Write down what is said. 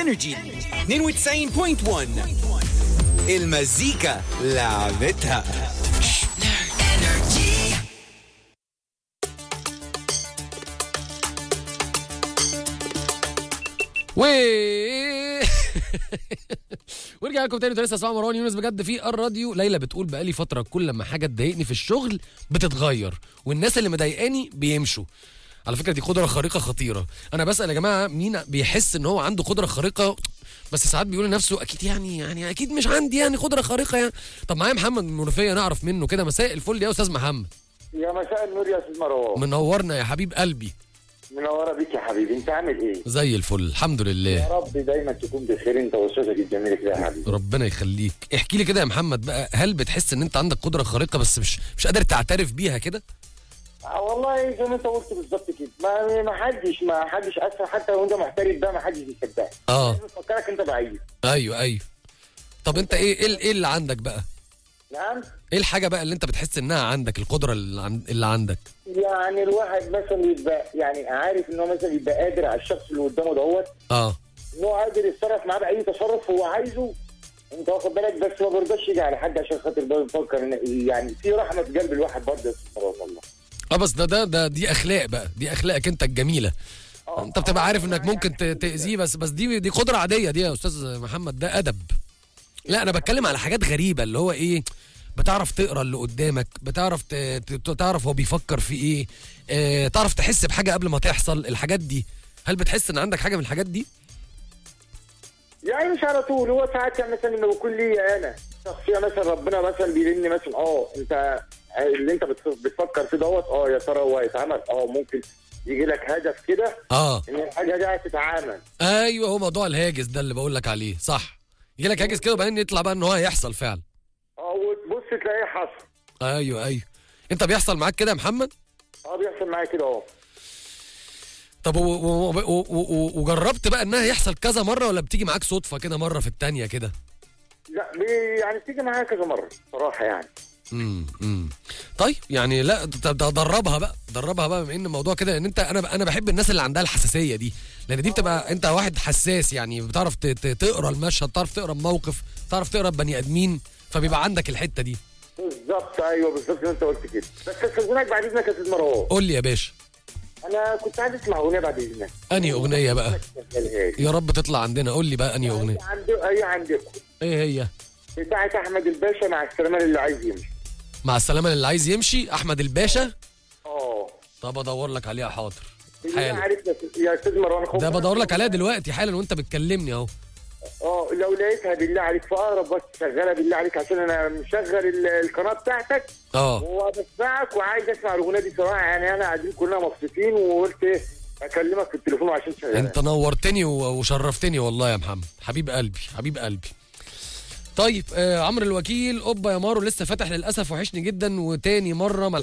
انرجي 92.1 المزيكا لعبتها و ورجع لكم تاني لسه اسمع مروان يونس بجد في الراديو ليلى بتقول بقالي فتره كل ما حاجه تضايقني في الشغل بتتغير والناس اللي مضايقاني بيمشوا على فكره دي قدره خارقه خطيره انا بسال يا جماعه مين بيحس ان هو عنده قدره خارقه بس ساعات بيقول لنفسه اكيد يعني يعني اكيد مش عندي يعني قدره خارقه يعني طب معايا محمد من المنوفيه نعرف منه كده مساء الفل يا استاذ محمد يا مساء النور يا استاذ مروان منورنا يا حبيب قلبي منوره بيك يا حبيبي انت عامل ايه؟ زي الفل الحمد لله يا رب دايما تكون بخير انت واستاذك الجميل كده يا حبيبي ربنا يخليك احكي لي كده يا محمد بقى هل بتحس ان انت عندك قدره خارقه بس مش مش قادر تعترف بيها كده آه والله زي ما انت قلت بالظبط كده ما ما حدش ما حدش اصلا حتى لو انت محترف ده ما حدش بيصدقك اه بيفكرك انت ضعيف ايوه ايوه طب انت ايه ايه ايه اللي عندك بقى نعم ايه الحاجه بقى اللي انت بتحس انها عندك القدره اللي, عن... اللي عندك يعني الواحد مثلا يبقى يعني عارف ان هو مثلا يبقى قادر على الشخص اللي قدامه دوت اه ان هو قادر يتصرف معاه باي تصرف هو عايزه انت واخد بالك بس ما برضاش يجي على حد عشان خاطر برضه يفكر ان يعني في رحمه في قلب الواحد برضه يا استاذ مروان والله اه بس ده ده ده دي اخلاق بقى دي اخلاقك انت الجميله آه، انت بتبقى آه، عارف انك يعني ممكن ت- تاذيه بس بس دي دي قدره عاديه دي يا استاذ محمد ده ادب لا انا بتكلم على حاجات غريبه اللي هو ايه بتعرف تقرا اللي قدامك بتعرف ت... ت- تعرف هو بيفكر في ايه اه... تعرف تحس بحاجه قبل ما تحصل الحاجات دي هل بتحس ان عندك حاجه من الحاجات دي يعني مش على طول هو ساعات يعني مثلا لما بكون لي انا شخصيه مثلا ربنا مثلا بيرني مثلا اه انت اللي انت بتف- بتفكر فيه دوت اه يا ترى هو هيتعمل اه ممكن يجي لك هدف كده اه ان الحاجه دي هتتعامل ايوه هو موضوع الهاجس ده اللي بقول لك عليه صح يجي لك هاجس كده وبعدين يطلع بقى ان هو هيحصل فعلا اه وتبص تلاقيه حصل ايوه ايوه انت بيحصل معاك كده يا محمد اه بيحصل معايا كده اه طب و- و- و- و- و- وجربت بقى انها يحصل كذا مره ولا بتيجي معاك صدفه كده مره في التانية كده لا بي يعني بتيجي معايا كذا مره صراحه يعني امم امم طيب يعني لا طب ده دربها بقى دربها بقى بما ان الموضوع كده ان انت انا انا بحب الناس اللي عندها الحساسيه دي لان دي بتبقى انت واحد حساس يعني بتعرف ت- ت- تقرا المشهد تعرف تقرا الموقف تعرف تقرا البني ادمين فبيبقى عندك الحته دي بالظبط ايوه بالظبط زي ما انت قلت كده بس استاذنك بعد اذنك يا استاذ مروان قول لي يا باشا انا كنت عايز اسمع اغنيه بعد اذنك انهي اغنيه بقى شغلها لي. يا رب تطلع عندنا قول لي بقى انهي اغنيه عندي هي عندكم ايه هي بتاعت احمد الباشا مع السلامه اللي عايز يمشي مع السلامه اللي عايز يمشي احمد الباشا اه طب ادور لك عليها حاضر بالله حالا عليك يا- يا استاذ مروان خد ده بدور لك عليها دلوقتي حالا وانت بتكلمني اهو اه لو لقيتها بالله عليك في اقرب وقت شغاله بالله عليك عشان انا مشغل ال- القناه بتاعتك اه وبسمعك وعايز اسمع الاغنيه دي صراحه يعني انا قاعدين كلنا مبسوطين وقلت إيه، اكلمك في التليفون عشان شغاله انت نورتني و- وشرفتني والله يا محمد حبيب قلبي حبيب قلبي طيب آه عمرو الوكيل اوبا يا مارو لسه فاتح للاسف وحشني جدا وتاني مره ما